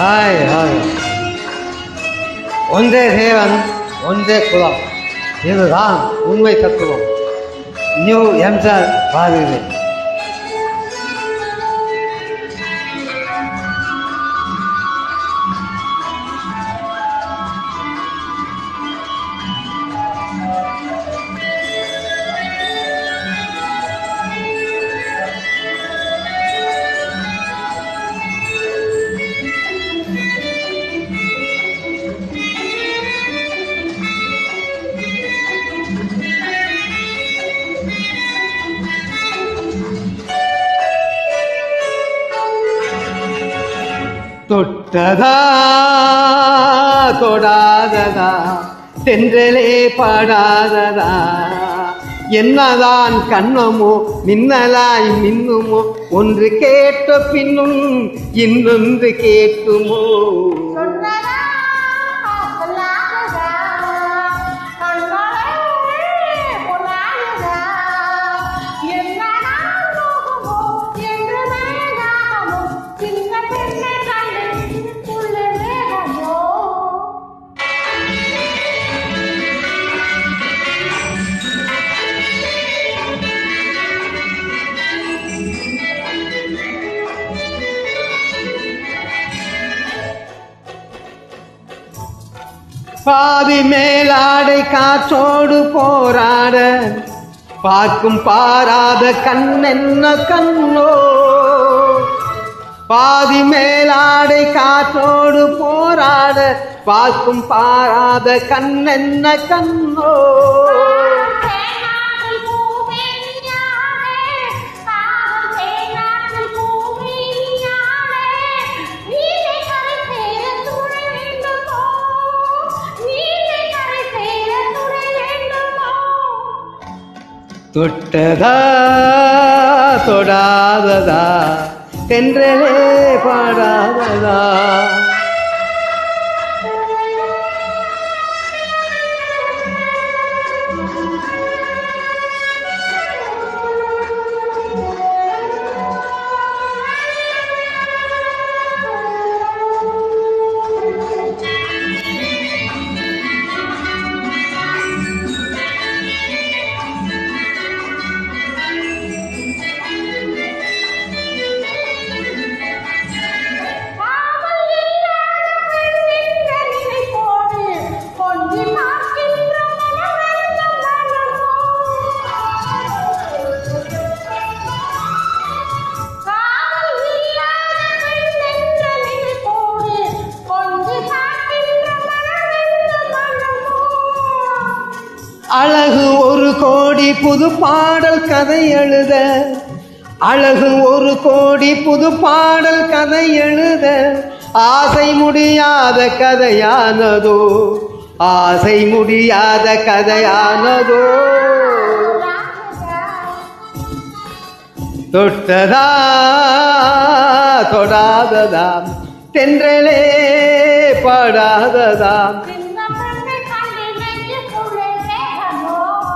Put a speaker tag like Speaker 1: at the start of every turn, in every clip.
Speaker 1: hi hi ஒன்றே தேவன் ஒன்றே குலம் இதுதான் உண்மை தத்துவம் நியூ எம்சர் பாருகிறேன் தொட்டதா தொடாததா தென்றலே பாடாததா என்னதான் கண்ணமோ மின்னலாய் மின்னுமோ ஒன்று கேட்ட பின்னும் இன்னொன்று கேட்குமோ
Speaker 2: சொன்னதா சொல்லாததா கண்களே பொல்லாததா என்னடா நோகுமோ என்று மேகாமோ சின்ன பெண்ணை கண்டு உள்ளே வேகமோ
Speaker 1: பாதி மேலாடை காற்றோடு போராட பார்க்கும் பாராத கண்ணென்ன கண்ணோ பாதி மேலாடை காற்றோடு போராட பார்க்கும் பாராத கண்ணென்ன கண்ணோ
Speaker 2: தேனாவில் பூமேனியானே காதல் தேனாவில் பூமேனியானே நீலை கரை சேர துணை வேண்டுமோ நீலை கரை சேர துணை வேண்டுமோ
Speaker 1: தொட்டதா தொடாததா தென்றலே பாடாததா
Speaker 2: காவல் இல்லாத பெண்ணின்ற நினைப்போடு கொஞ்சி பார்க்கின்ற மனமெல்லாம் மனமோ காவல் இல்லாத பெண்ணின்ற நினைப்போடு கொஞ்சி பார்க்கின்ற மனமெல்லாம் மனமோ
Speaker 1: அழகு ஒரு கோடி புது பாடல் கதை எழுத அழகு ஒரு கோடி புது பாடல் கதை எழுத ஆசை முடியாத கதையானதோ ஆசை முடியாத கதையானதோ தொட்டதா தொடாததாம் தென்றலே பாடாததாம்
Speaker 2: சின்ன பெண்ணை கண்டு நெஞ்சுக்குள்ளே வேகமோ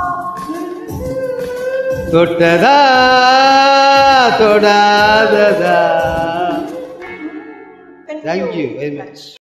Speaker 1: தொட்டதா தொடாததா தேங்க்யூ வெரி மச்